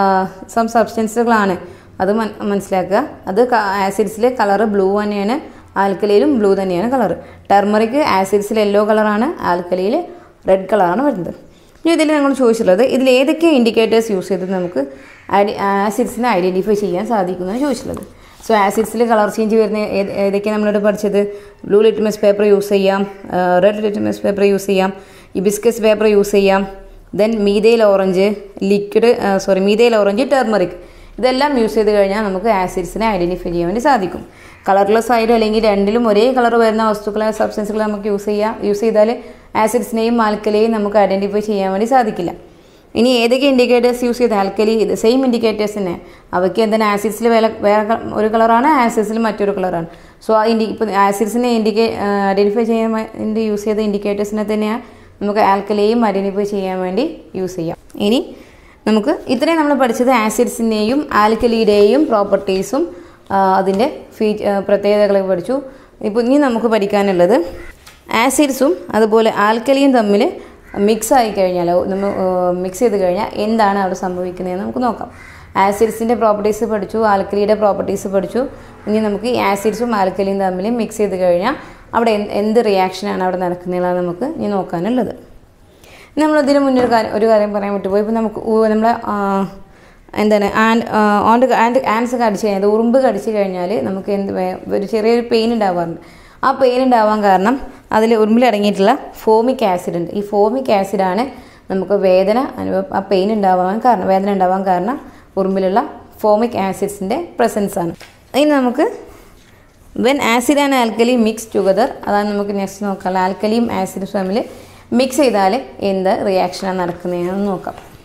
സം സബ്സ്റ്റൻസുകളാണ് അത് മനസ്സിലാക്കുക അത് ആസിഡ്സിൽ കളറ് ബ്ലൂ തന്നെയാണ് ആൽക്കലിയിലും ബ്ലൂ തന്നെയാണ് കളർ ടെർമറിക് ആസിഡ്സിൽ യെല്ലോ കളറാണ് ആൽക്കലിയിൽ റെഡ് കളറാണ് വരുന്നത് ഇനി ഇതിൽ ഞങ്ങൾ ചോദിച്ചിട്ടുള്ളത് ഇതിൽ ഏതൊക്കെ ഇൻഡിക്കേറ്റേഴ്സ് യൂസ് ചെയ്ത് നമുക്ക് ആസിഡ്സിനെ ഐഡൻറ്റിഫൈ ചെയ്യാൻ സാധിക്കുന്നതാണ് ചോദിച്ചിട്ടുള്ളത് സോ ആസിഡ്സിൽ കളർ ചേഞ്ച് വരുന്ന ഏതൊക്കെയാണ് നമ്മളിവിടെ പഠിച്ചത് ബ്ലൂ ലിറ്റ്മസ് പേപ്പർ യൂസ് ചെയ്യാം റെഡ് ലിറ്റ്മസ് പേപ്പർ യൂസ് ചെയ്യാം ഇബിസ്കസ് പേപ്പർ യൂസ് ചെയ്യാം then methyl orange liquid sorry methyl orange turmeric ഇതെല്ലാം യൂസ് ചെയ്ത് കഴിഞ്ഞാൽ നമുക്ക് ആസിഡ്സിനെ ഐഡൻറ്റിഫൈ ചെയ്യാൻ വേണ്ടി സാധിക്കും കളർലെസ് ആയിട്ട് അല്ലെങ്കിൽ രണ്ടിലും ഒരേ കളർ വരുന്ന വസ്തുക്കളെ സബ്സ്റ്റൻസുകൾ നമുക്ക് യൂസ് ചെയ്യാം യൂസ് ചെയ്താൽ ആസിഡ്സിനെയും ആൽക്കലിയെയും നമുക്ക് ഐഡൻറ്റിഫൈ ചെയ്യാൻ വേണ്ടി സാധിക്കില്ല ഇനി ഏതൊക്കെ ഇൻഡിക്കേറ്റേഴ്സ് യൂസ് ചെയ്ത് ആൽക്കലി ഇത് സെയിം ഇൻഡിക്കേറ്റേഴ്സ് തന്നെ അവയ്ക്ക് എന്താണ് ആസിഡ്സിൽ വേറെ വേറെ ഒരു കളറാണ് ആസിഡ്സിൽ മറ്റൊരു കളറാണ് സോ ആ ഇൻഡി ഇപ്പം ആസിഡ്സിനെ ഇൻഡിക്കേ ഐഡൻറ്റിഫൈ ചെയ്യാൻ വേണ്ടി യൂസ് ചെയ്ത ഇൻഡിക്കേറ്റേഴ്സിനെ തന്നെയാണ് നമുക്ക് ആൽക്കലിയെയും ഐഡൻറ്റിഫൈ ചെയ്യാൻ വേണ്ടി യൂസ് ചെയ്യാം ഇനി നമുക്ക് ഇത്രയും നമ്മൾ പഠിച്ചത് ആസിഡ്സിൻ്റെയും ആൽക്കലിയുടെയും പ്രോപ്പർട്ടീസും അതിൻ്റെ ഫീ പ്രത്യേകതകളെ പഠിച്ചു ഇപ്പോൾ ഇനി നമുക്ക് പഠിക്കാനുള്ളത് ആസിഡ്സും അതുപോലെ ആൽക്കലിയും തമ്മിൽ മിക്സ് ആയി കഴിഞ്ഞാൽ നമ്മൾ മിക്സ് ചെയ്ത് കഴിഞ്ഞാൽ എന്താണ് അവിടെ സംഭവിക്കുന്നതെന്ന് നമുക്ക് നോക്കാം ആസിഡ്സിൻ്റെ പ്രോപ്പർട്ടീസ് പഠിച്ചു ആൽക്കലിയുടെ പ്രോപ്പർട്ടീസ് പഠിച്ചു ഇനി നമുക്ക് ഈ ആസിഡ്സും ആൽക്കലിയും തമ്മിൽ മിക്സ് ചെയ്ത് കഴിഞ്ഞാൽ അവിടെ എന്ത് റിയാക്ഷനാണ് അവിടെ നടക്കുന്നതെന്നാണ് നമുക്ക് ഇനി നോക്കാനുള്ളത് നമ്മൾ ഇതിന് മുന്നേ ഒരു കാര്യം ഒരു കാര്യം പറയാൻ വിട്ടുപോയി ഇപ്പോൾ നമുക്ക് നമ്മളെ എന്താണ് ആൻഡ് ഓണ്ട് ആൻഡ് ആൻസ് കടിച്ച് കഴിഞ്ഞാൽ ഉറുമ്പ് കടിച്ച് കഴിഞ്ഞാൽ നമുക്ക് എന്ത് ഒരു ചെറിയൊരു പെയിൻ ഉണ്ടാവാറുണ്ട് ആ പെയിൻ ഉണ്ടാവാൻ കാരണം അതിൽ ഉറുമ്പിൽ അടങ്ങിയിട്ടുള്ള ഫോമിക് ആസിഡ് ഉണ്ട് ഈ ഫോമിക് ആസിഡാണ് നമുക്ക് വേദന അനുഭവ ആ പെയിൻ ഉണ്ടാവാൻ കാരണം വേദന ഉണ്ടാവാൻ കാരണം ഉറുമ്പിലുള്ള ഫോമിക് ആസിഡ്സിൻ്റെ പ്രസൻസ് ആണ് ഇനി നമുക്ക് when acid and alkali mix together അതാണ് നമുക്ക് നെക്സ്റ്റ് നോക്കാം ആൽക്കലിയും ആസിഡും തമ്മിൽ മിക്സ് ചെയ്താൽ എന്ത് റിയാക്ഷനാണ് നടക്കുന്നതെന്ന് നോക്കാം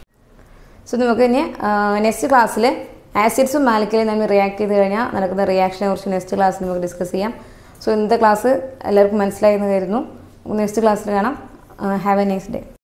സോ നമുക്ക് ഇനി നെക്സ്റ്റ് ക്ലാസ്സിൽ ആസിഡ്സും മാലിക്കലും തമ്മിൽ റിയാക്ട് ചെയ്ത് കഴിഞ്ഞാൽ നടക്കുന്ന റിയാക്ഷനെ കുറിച്ച് നെക്സ്റ്റ് ക്ലാസ്സിൽ നമുക്ക് ഡിസ്കസ് ചെയ്യാം സോ ഇന്നത്തെ ക്ലാസ് എല്ലാവർക്കും മനസ്സിലായി എന്ന് കരുതുന്നു നെക്സ്റ്റ് ക്ലാസ്സിൽ കാണാം ഹാവ് എ നൈസ് ഡേ